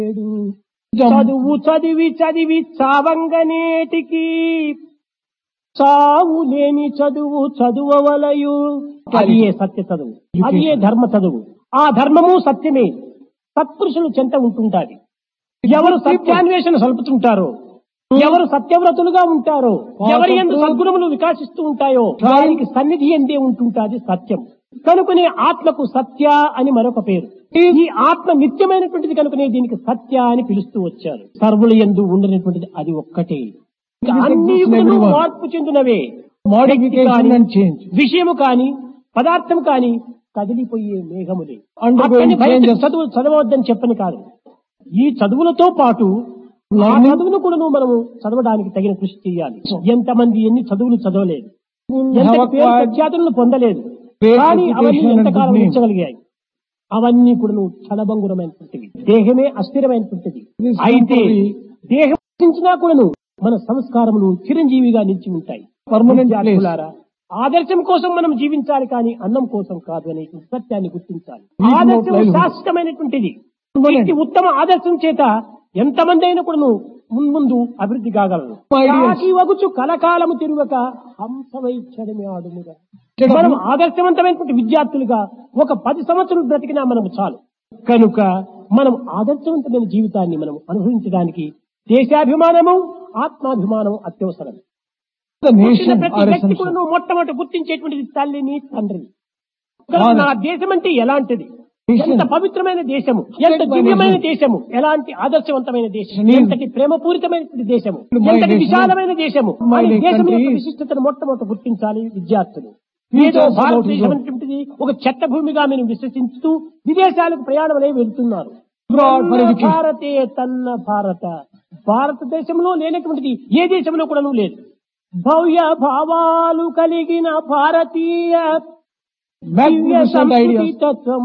చదువు చదివి చదివి చావంగనేటికి చావు లేని చదువు చదువవలయు అది ఏ సత్య చదువు అది ఏ ధర్మ చదువు ఆ ధర్మము సత్యమే సత్పురుషులు చెంత ఉంటుంటాది ఎవరు సత్యాన్వేషణ సలుపుతుంటారో ఎవరు సత్యవ్రతులుగా ఉంటారో ఎవరి ఎందు సద్గుణములు వికాసిస్తూ ఉంటాయో వారికి సన్నిధి ఎందే ఉంటుంటాది సత్యం కనుకనే ఆత్మకు సత్య అని మరొక పేరు ఈ ఆత్మ నిత్యమైనటువంటిది కనుకనే దీనికి సత్య అని పిలుస్తూ వచ్చారు సర్వుల ఎందు ఉండనటువంటిది అది ఒక్కటే ఇంకా అన్ని యుగములు మార్పు చెందినవే Modification and change. విషయము కాని పదార్థం కాని కదిలిపోయే మేఘములే Undergoing అక్కడి బయట changes. చదువు చదవద్దని చెప్పని కాదు ఈ చదువులతో పాటు ఆ Learning. చదువును కూడా మనము చదవడానికి తగిన కృషి చేయాలి ఎంతమంది ఎన్ని చదువులు చదవలేదు ఎంత have పేరు acquired ప్రఖ్యాతులను పొందలేదు great కానీ అవన్నీ education and ఎంతకాలం good name. ఉంచగలిగాయి అవన్నీ కూడా నువ్వు క్షణభంగురమైనటువంటివి దేహమే అస్థిరమైనటువంటిది This is అయితే temporary. దేహం నశించినా కూడాను మన సంస్కారములు చిరంజీవిగా నిలిచి ఉంటాయి Permanent place. విద్యార్థులారా, ఆదర్శం కోసం మనం జీవించాలి కానీ అన్నం కోసం కాదు అనే సత్యాన్ని గుర్తించాలి Need no ఆదర్శం livelihood. శాశ్వతమైనటువంటిది Permanent. వ్యక్తి ఉత్తమ ఆదర్శం చేత ఎంతమంది అయినా కూడా ముందు అభివృద్ధి కాగలరు Ideals. కాకి వగుచు కలకాలము తిరుగక హంసవైచ్చడమే ఆడుముగా చెడు. మనం ఆదర్శవంతమైనటువంటి విద్యార్థులుగా ఒక పది సంవత్సరాలు బ్రతికినా మనము చాలు కనుక మనం ఆదర్శవంతమైన జీవితాన్ని మనం అనుభవించడానికి దేశాభిమానము ఆత్మాభిమానము అత్యవసరం The పుట్టిన nation ప్రతి are వ్యక్తి కూడా essential. నువ్వు మొట్టమొదటి గుర్తించేటువంటిది తల్లిని తండ్రిని కనుక Father. నా దేశం అంటే ఎలాంటిది Nation. ఎంత పవిత్రమైన దేశము ఎంత my దివ్యమైన nation. దేశము ఎలాంటి ఆదర్శవంతమైన దేశం Nation. ఎంతటి ప్రేమపూరితమైనటువంటి దేశము My ఎంతటి nation. విశాలమైన దేశము My అని దేశం country యొక్క is- విశిష్టతను మొట్టమొదటి గుర్తించాలి విద్యార్థులు Teach ఏదో us about భారతదేశం Islam. అనేటువంటిది ఒక చెత్త భూమిగా మేము విశ్వసిస్తూ విదేశాలకు ప్రయాణం అనేవి వెళ్తున్నారు Abroad for తన్న education. భారతే తన్న భారత భారతదేశంలో లేనటువంటిది ఏ దేశంలో కూడా లేదు భవ్య భావాలు కలిగిన భారతీయ దివ్య Magnificent సంస్కృతి ideas. తత్వం